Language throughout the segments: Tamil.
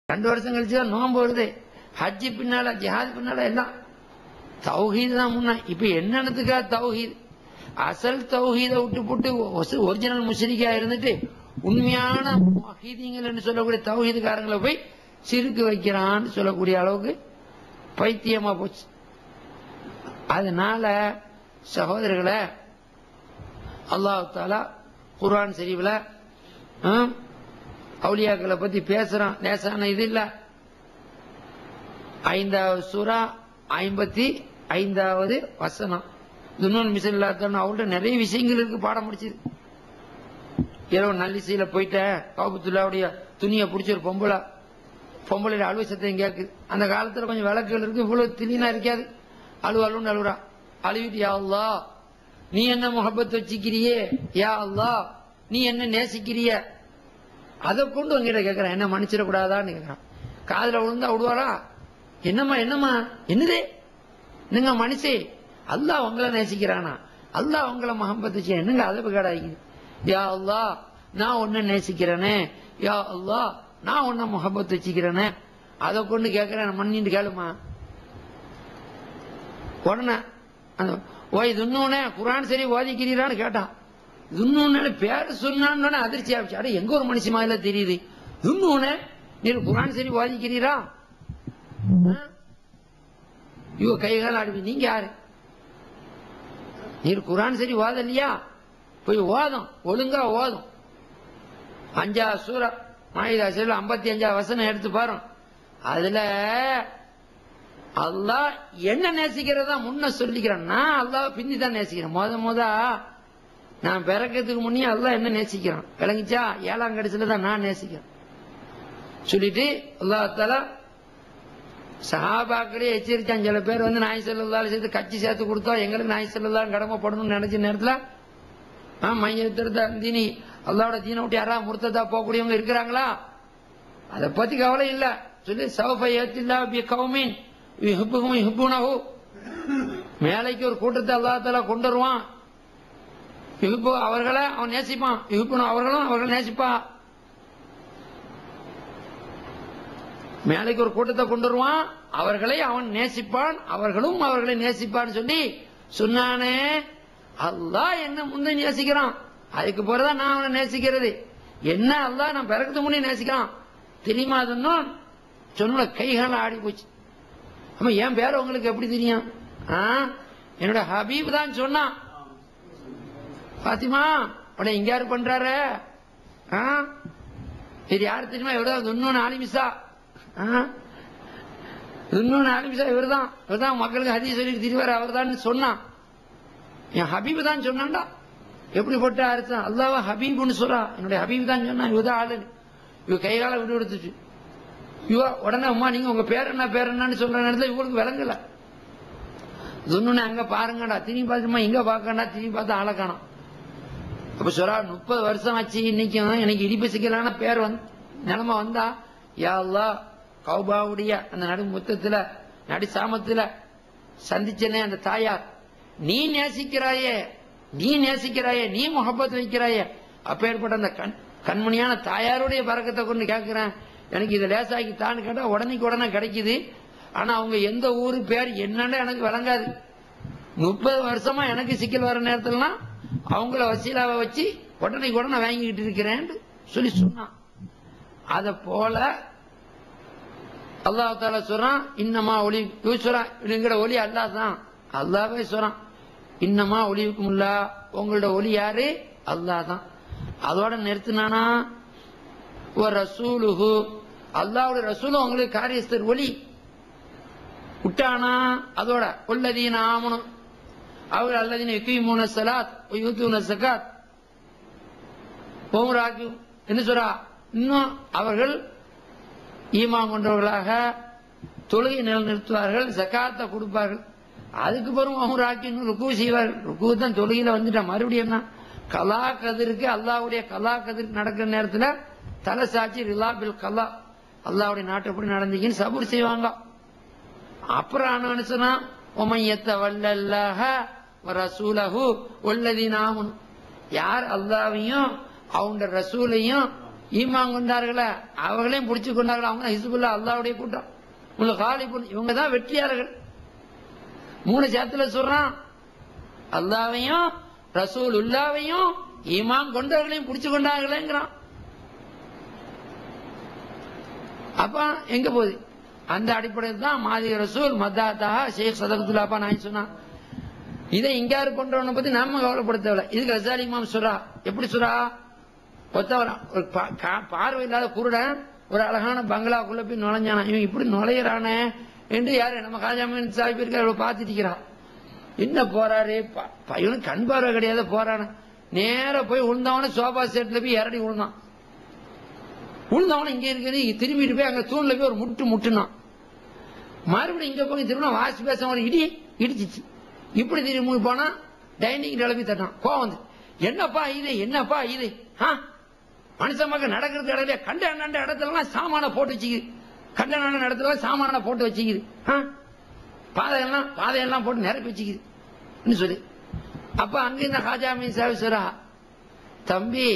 ரெண்டு வருஷம் கழிச்சு தான் நோன்பு வருது ஹஜ்ஜி பின்னால ஜிஹாத் பின்னால எல்லாம் தௌஹீத் தான் முன்ன இப்ப என்னென்னதுக்கா தௌஹீத் அசல் தௌஹீதை விட்டு போட்டு ஒரிஜினல் முஸ்லிக்கா இருந்துட்டு உண்மையான மஹீதிங்கள்னு சொல்லக்கூடிய தௌஹீதுக்காரங்களை போய் சிறுக்கு வைக்கிறான்னு சொல்லக்கூடிய அளவுக்கு பைத்தியமா போச்சு அதனால சகோதரர்களை அல்லாஹ் தாலா குர்ஆன் சரிவில் அவுலியாக்களை பத்தி பேசுறான் லேசான இது இல்ல ஐந்தாவது சூரா ஐம்பத்தி ஐந்தாவது வசனம் துன்னூன் மிஷன் இல்லாதவன் அவங்கள்ட்ட நிறைய விஷயங்கள் இருக்கு பாடம் முடிச்சது இரவு நல்லிசையில போயிட்டேன் காபத்துல்லாவுடைய துணியை பிடிச்ச ஒரு பொம்பளை பொம்பளையில அழுவ சத்தம் கேக்குது அந்த காலத்துல கொஞ்சம் விளக்குகள் இருக்கு இவ்வளவு திடீனா இருக்காது அழுவ அழுன்னு அழுகுறா அழுவிட்டு யா அல்லா நீ என்ன முகப்பத் வச்சுக்கிறியே யா அல்லா நீ என்ன நேசிக்கிறிய அதை கொண்டு உங்ககிட்ட கேட்கறேன் என்ன மன்னிச்சிடக்கூடாதான்னு கேட்கறான் காதுல விழுந்தா விடுவாரா என்னம்மா என்னம்மா என்னது என்னங்க மனுஷே அல்லாஹ் உங்களை நேசிக்கிறானா அல்லாஹ் உங்களை முகம்பத் வச்சு என்னங்க அதை கேடாயிக்குது யா அல்லாஹ் நான் உன்னை நேசிக்கிறேனே யா அல்லாஹ் நான் உன்னை முகப்பத் வச்சுக்கிறேனே அதை கொண்டு கேட்கிறேன் மன்னிட்டு கேளுமா உடனே அந்த ஓய் துண்ணூனே குரான் சரி ஓதிக்கிறீரான்னு கேட்டான் துண்ணூனே பேர் சொன்னான்னு அதிர்ச்சி ஆச்சு அட எங்க ஒரு மனுஷன் மாதிரில தெரியுது துண்ணூனே நீர் குரான் சரி ஓதிக்கிறீரா இவ கைகால ஆடுவி நீங்க யாரு நீர் குரான் சரி ஓதலையா போய் ஓதும் ஒழுங்கா ஓதும் அஞ்சா சூரா மாயுதா செல்ல ஐம்பத்தி அஞ்சா வசனம் எடுத்து பாரு அதுல அல்லாஹ் என்ன நேசிக்கிறதா முன்ன சொல்லிக்கிறேன் நான் அல்லாஹ் பின்னி தான் நேசிக்கிறேன் முத முத நான் பிறக்கிறதுக்கு முன்னே அல்லாஹ் என்ன நேசிக்கிறான் விளங்கிச்சா ஏழாம் கடைசியில தான் நான் நேசிக்கிறேன் சொல்லிட்டு அல்லாஹால சஹாபாக்களே எச்சரிச்சான் சில பேர் வந்து நாய் செல்லதால சேர்த்து கட்சி சேர்த்து கொடுத்தா எங்களுக்கு நாய் செல்லதான் கடமைப்படணும்னு நினைச்ச நேரத்தில் மையத்திருத்த தீனி அல்லாவோட தீனை விட்டு யாராவது முர்த்ததா போகக்கூடியவங்க இருக்கிறாங்களா அதை பத்தி கவலை இல்ல சொல்லி சவஃபை ஏத்தில்லா பி கௌமின் யுஹிப்புகும் யுஹிப்புனஹு மேலைக்கு ஒரு கூட்டத்தை அல்லா தாலா கொண்டு வருவான் யுஹிப்பு அவர்களை அவன் நேசிப்பான் யுஹிப்புனும் அவர்களும் அவர்கள் நேசிப்பா மேலைக்கு ஒரு கூட்டத்தை கொண்டு வருவான் அவர்களை அவன் நேசிப்பான் அவர்களும் அவர்களை நேசிப்பான்னு சொல்லி சொன்னானே அல்லாஹ் என்ன முந்தை நேசிக்கிறான் அதுக்கு பிறகுதான் நான் அவனை நேசிக்கிறது என்ன அல்லாஹ் நான் பிறகு முன்னே நேசிக்கிறான் தெரியுமா அதுன்னு சொன்ன கைகால ஆடி போச்சு ஆமா என் பேர் உங்களுக்கு எப்படி தெரியும் ஆ, என்னோட ஹபீப் தான் சொன்னான் பாத்திமா உடனே இங்க யாரு பண்றாரு ஆ? இது யாரு தெரியுமா இவர்தான் இன்னொன்னு ஆலிமிசா இன்னொன்னு ஆலிமிசா இவர்தான் இவர்தான் மக்களுக்கு ஹதி சொல்லி திருவார் அவர் தான் சொன்னான் என் ஹபீப் தான் சொன்னான்டா எப்படிப்பட்ட அர்த்தம் அல்லாவா ஹபீப்னு சொல்றா என்னுடைய ஹபீப் தான் சொன்னா இவதான் ஆளு இவ கைகால விட்டு கொடுத்துச்சு இவ உடனே அம்மா நீங்க உங்க பேர் என்ன பேர் என்னன்னு சொல்ற நேரத்துல இவங்களுக்கு விளங்கல துன்னு அங்க பாருங்கடா திரும்பி பார்த்துமா இங்க பார்க்கண்டா திரும்பி பார்த்து ஆளை காணோம் அப்ப சொல்றா முப்பது வருஷம் ஆச்சு இன்னைக்கும் எனக்கு இடிப்பு சிக்கலான பேர் வந்து நிலைமை வந்தா யா அல்லாஹ் கௌபாவுடைய அந்த நடு முத்தத்துல நடு சாமத்துல சந்திச்சனே அந்த தாயார் நீ நேசிக்கிறாயே நீ நேசிக்கிறாயே நீ முகப்பத் வைக்கிறாயே அப்பேற்பட்ட அந்த கண் கண்மணியான தாயாருடைய பறக்கத்தை கொண்டு கேட்கிறேன் எனக்கு இதை லேசாக்கி தான்னு கேட்டா உடனேக்கு உடனே கிடைக்குது ஆனா அவங்க எந்த ஊரு பேர் என்னன்னு எனக்கு விளங்காது முப்பது வருஷமா எனக்கு சிக்கல் வர நேரத்துலலாம் அவங்கள வசீலாவை வச்சு உடனே உடனே வாங்கிக்கிட்டு இருக்கிறேன்னு சொல்லி சொன்னான் அத போல அல்லாஹ் தாலா சொல்றான் இன்னமா ஒளி சொல்றான் இவங்கிற ஒளி அல்லாஹ் தான் அல்லாவே சொல்றான் இன்னமா ஒளிவுக்குமுல்லா உங்களோட ஒளி யாரு அல்லாஹ் தான் அதோட நிறுத்தினானா ஒரு ரசூலுஹு அல்லாவுடைய ரசூலும் உங்களுக்கு காரியஸ்தர் ஒளி விட்டானா அதோட உள்ளதீன ஆமனும் அவர் அல்லதீன யுக்கிமூன சலாத் யூத்துன சகாத் ஓமராக்கு என்ன சொல்றா இன்னும் அவர்கள் ஈமான் கொண்டவர்களாக தொழுகை நிலைநிறுத்துவார்கள் ஜக்காத்தை கொடுப்பார்கள் அதுக்கு பிறகு ஓமராக்கி இன்னும் ருக்கு செய்வார்கள் ருக்கு தான் தொழுகையில வந்துட்டான் மறுபடியும் என்ன கலா கதிருக்கு அல்லாவுடைய கலா கதிருக்கு நடக்கிற நேரத்துல தலை சாட்சி ரிலா பில் கலா அல்லாவுடைய நாட்டுப்படி நடந்தீங்கன்னு சபூர் செய்வாங்க அப்புறம் ஆனவனு சொன்னா உமையத்த வல்லல்லாஹ ரசூலஹு உள்ளதி நாமுன் யார் அல்லாவையும் அவங்க ரசூலையும் ஈமான் கொண்டார்களே அவங்களையும் பிடிச்சு கொண்டார்கள் அவங்க ஹிசுபுல்லா அல்லாவுடைய கூட்டம் உங்களுக்கு காலி இவங்க தான் வெற்றியாளர்கள் மூணு சேத்துல சொல்றான் அல்லாவையும் ரசூல் உல்லாவையும் ஈமான் கொண்டவர்களையும் பிடிச்சு கொண்டார்களேங்கிறான் அப்ப எங்க போகுது அந்த அடிப்படையில் தான் மாதி ரசூல் மத்தாத்தா ஷேக் சதகத்துல்லாப்பா நான் சொன்னான் இதை இங்காரு கொண்டவனை பத்தி நாம கவலைப்பட தேவையில்ல இதுக்கு ரசாலி இமாம் சுரா எப்படி சுரா ஒத்தவரா ஒரு பா- கா- பார்வை இல்லாத குருடன் ஒரு அழகான பங்களாக்குள்ள போய் நுழைஞ்சானா இவன் இப்படி நுழையிறானே என்று யாரு நம்ம காஜாமின் சாஹிப் இருக்க பார்த்துட்டு இருக்கிறா என்ன போறாரு ப- ப- இவனுக்கு கண் பார்வை கிடையாது போறானு நேரா போய் விழுந்தவன சோபா செட்ல போய் இறடி விழுந்தான் விழுந்தவன இங்க இருக்கிறது திரும்பிட்டு போய் அங்க தூண்ல போய் ஒரு முட்டு முட்டுனான் மறுபடியும் இங்க போய் திரும்ப வாசி பேச ஒரு இடி இடிச்சிச்சு இப்படி திரும்பி போனா டைனிங் கிளப்பி தட்டான் கோவம் வந்து என்னப்பா இது என்னப்பா இது ஆ? மனுஷன் மக்கள் நடக்கிறது இடத்துல கண்ட கண்ட இடத்துலலாம் சாமான போட்டு வச்சுக்குது கண்ட கண்ட இடத்துல சாமான போட்டு வச்சுக்குது ஆ? பாதையெல்லாம் பாதையெல்லாம் போட்டு நிரப்பி வச்சுக்குது சொல்லி அப்ப அங்க இந்த ஹாஜா மீன் சாவிசுரா தம்பி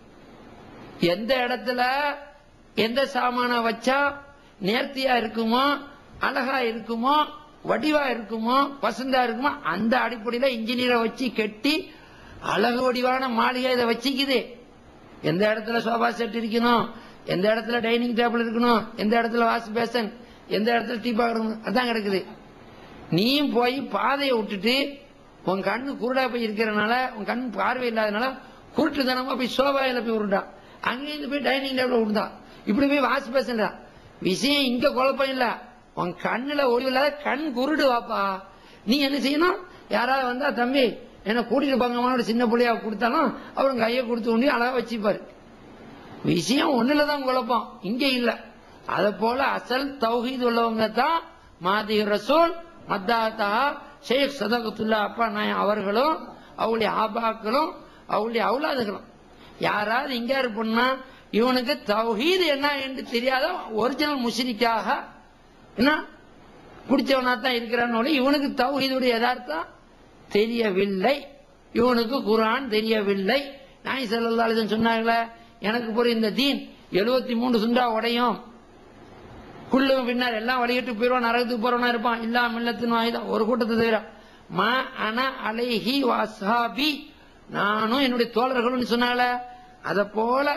எந்த இடத்துல எந்த சாமான வச்சா நேர்த்தியா இருக்குமோ அழகா இருக்குமோ வடிவா இருக்குமோ பசந்தா இருக்குமோ அந்த அடிப்படையில இன்ஜினியரை வச்சு கட்டி அழகு வடிவான மாளிகை இதை வச்சுக்குது எந்த இடத்துல சோபா செட் இருக்கணும் எந்த இடத்துல டைனிங் டேபிள் இருக்கணும் எந்த இடத்துல வாஷ் பேசன் எந்த இடத்துல டீ இருக்கணும் அதான் கிடக்குது நீயும் போய் பாதையை விட்டுட்டு உன் கண்ணு குருடா போய் இருக்கிறனால உன் கண் பார்வை இல்லாதனால குருட்டுத்தனமா போய் சோபாயில போய் உருண்டா அங்கேருந்து போய் டைனிங் டேபிள் விழுந்தா இப்படி போய் வாஷ் பேசண்டா விஷயம் இங்க குழப்பம் இல்ல உன் கண்ணுல ஒளிவு இல்லாத கண் குருடு வாப்பா நீ என்ன செய்யணும் யாராவது வந்தா தம்பி என்ன கூட்டிட்டு போங்கமான சின்ன பிள்ளையா கொடுத்தாலும் அவரும் கையை கொடுத்து உண்டி அழகா வச்சுப்பாரு விஷயம் ஒண்ணுலதான் குழப்பம் இங்க இல்ல அத போல அசல் தௌஹீத் உள்ளவங்க தான் மாதி ரசூல் மத்தாத்தா ஷேக் சதகத்துல்லா அப்பா நாயம் அவர்களும் அவளுடைய ஆபாக்களும் அவளுடைய அவுலாதுகளும் யாராவது இங்காரு பண்ணா இவனுக்கு தௌஹீத் என்ன என்று தெரியாத ஒரிஜினல் முஸ்லிக்காக என்ன பிடிச்சவனா தான் இருக்கிறான்னு இவனுக்கு தௌஹீதுடைய யதார்த்தம் தெரியவில்லை இவனுக்கு குரான் தெரியவில்லை நாய் செல்லல்லாலும் சொன்னாங்களே எனக்கு பொறுத்த இந்த தீன் எழுபத்தி மூணு சுண்டா உடையும் குள்ளும் பின்னர் எல்லாம் வழிகிட்டு போயிடுவான் நரகத்துக்கு போறவனா இருப்பான் இல்லா மில்லத்தின் வாய்தான் ஒரு கூட்டத்தை தவிர மா அன அலைஹி வாசாபி நானும் என்னுடைய தோழர்களும் சொன்னால அத போல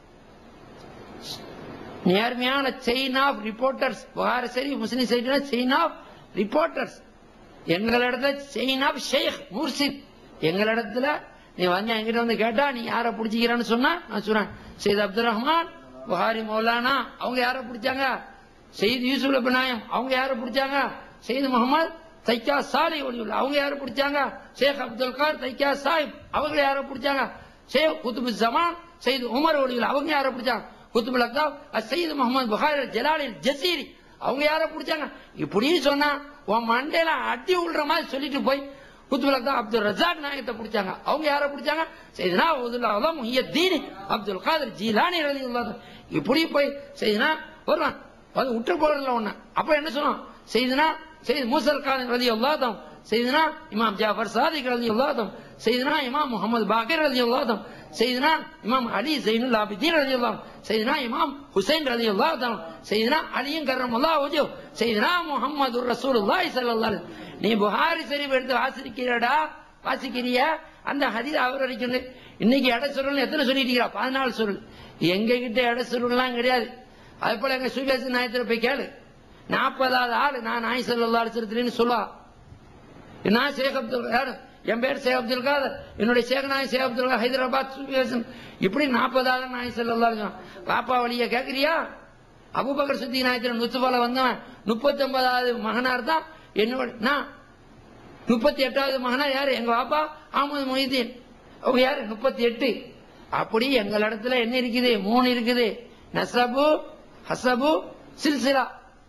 நேர்மையான செயின் ஆஃப் ரிப்போர்ட்டர்ஸ் புகாரி சரி முஸ்லிம் சைடுனா செயின் ஆஃப் ரிப்போர்ட்டர்ஸ் எங்களிடத்துல செயின் ஆஃப் ஷேக் முர்சித் எங்களிடத்துல நீ வந்து என்கிட்ட வந்து கேட்டா நீ யார பிடிச்சிக்கிறான்னு சொன்னா நான் சொன்னேன் சையத் அப்துல் ரஹ்மான் புகாரி மௌலானா அவங்க யார பிடிச்சாங்க சையத் யூசுப் அபிநாயம் அவங்க யார பிடிச்சாங்க சையத் முகமது தைக்கா சாலை ஒளியுள்ள அவங்க யார பிடிச்சாங்க ஷேக் அப்துல் கார் தைக்கா சாஹிப் அவங்க யார பிடிச்சாங்க ஷேக் குத்துபு ஜமான் சையத் உமர் ஒளியுள்ள அவங்க யார பிடிச்சாங்க குத்துபுல் அக்தாப் சையத் முகமது புகாரி ஜலாலில் ஜசீரி அவங்க யார பிடிச்சாங்க இப்படின்னு சொன்னா உன் மண்டையில அடி விடுற மாதிரி சொல்லிட்டு போய் குத்துபுல் தான் அப்துல் ரஜாக் நாயகத்தை பிடிச்சாங்க அவங்க யார பிடிச்சாங்க செய்தனா உதுல்லா முஹியத்தீன் அப்துல் காதர் ஜீலானி ரலியல்லாஹு இப்படி போய் செய்தனா வருவான் வந்து விட்டு போறதுல ஒண்ணு அப்ப என்ன சொன்னோம் செய்தனா செய்து மூசல் கான் ரதி அல்லாதம் செய்தனா இமாம் ஜாஃபர் சாதிக் ரதி அல்லாதம் செய்தனா இமாம் முகமது பாக்கர் ரதி அல்லாதம் செய்தனா இமாம் அலி ஜைனுல் ஆபிதீன் ரதி அல்லாஹ் செய்தனா இமாம் ஹுசைன் ரதி அல்லாதம் செய்தனா அலியும் கரம் அல்லா வஜோ செய்தனா முகமது ரசூலுல்லாஹி ஸல்லல்லாஹு அலைஹி வஸல்லம். நீ புகாரி ஷரீஃப் எடுத்து வாசிக்கிறடா வாசிக்கிறிய அந்த ஹதீஸ் அவர் வரைக்கும் இன்னைக்கு இட சுருள் எத்தனை சொல்லிட்டீங்களா பதினாலு சுருள் எங்க கிட்ட இட சுருள்லாம் கிடையாது அது போல எங்க சுபேச நாயத்துல போய் கேளு நாற்பதாவது ஆளு நான் நாய் செல்லா அடிச்சிருக்கிறேன்னு சொல்லுவா நான் ஷேக் அப்துல் யாரு என் பேர் ஷேக் அப்துல் காதர் என்னுடைய ஷேக் நாய் ஷேக் அப்துல் காதர், ஹைதராபாத் சுபேசன் இப்படி நாற்பதாவது நாய் செல்லா பாப்பா வழிய கேக்குறியா அபுபக்கர் சுத்தி நாயத்திரம் நுத்துபால வந்தவன் முப்பத்தி ஒன்பதாவது மகனார் தான் என்னோட நான் முப்பத்தி எட்டாவது மகனா யாரு எங்க பாப்பா அகமது மொஹிதீன் அவங்க யாரு முப்பத்தி எட்டு அப்படி எங்கள் இடத்துல என்ன இருக்குது மூணு இருக்குது நசபு ஹசபு சில்சிலா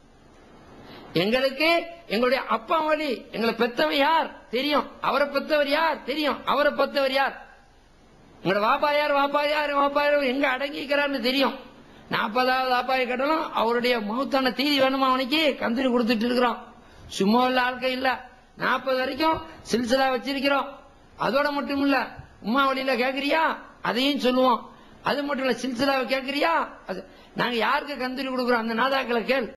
எங்களுக்கு எங்களுடைய அப்பா வழி எங்களை பெத்தவன் யார் தெரியும் அவரை பெத்தவர் யார் தெரியும் அவரை பெத்தவர் யார் உங்களோட வாப்பா யார் வாப்பா யார் வாப்பா யார் எங்க அடங்கிக்கிறான்னு தெரியும் நாற்பதாவது வாப்பாயை கட்டணும் அவருடைய மௌத்தான தீதி வேணுமா அவனுக்கு கந்திரி கொடுத்துட்டு இருக்கிறோம் சும்மா உள்ள ஆட்கள் இல்ல நாற்பது வரைக்கும் சில்சிலா வச்சிருக்கிறோம் அதோட மட்டும் இல்ல உமா வழியில கேக்குறியா அதையும் சொல்லுவோம் அது மட்டும் இல்ல சில்சிலாவை கேட்கறியா அது நாங்க யாருக்கு கந்தூரி கொடுக்குறோம் அந்த நாதாக்களை கேள்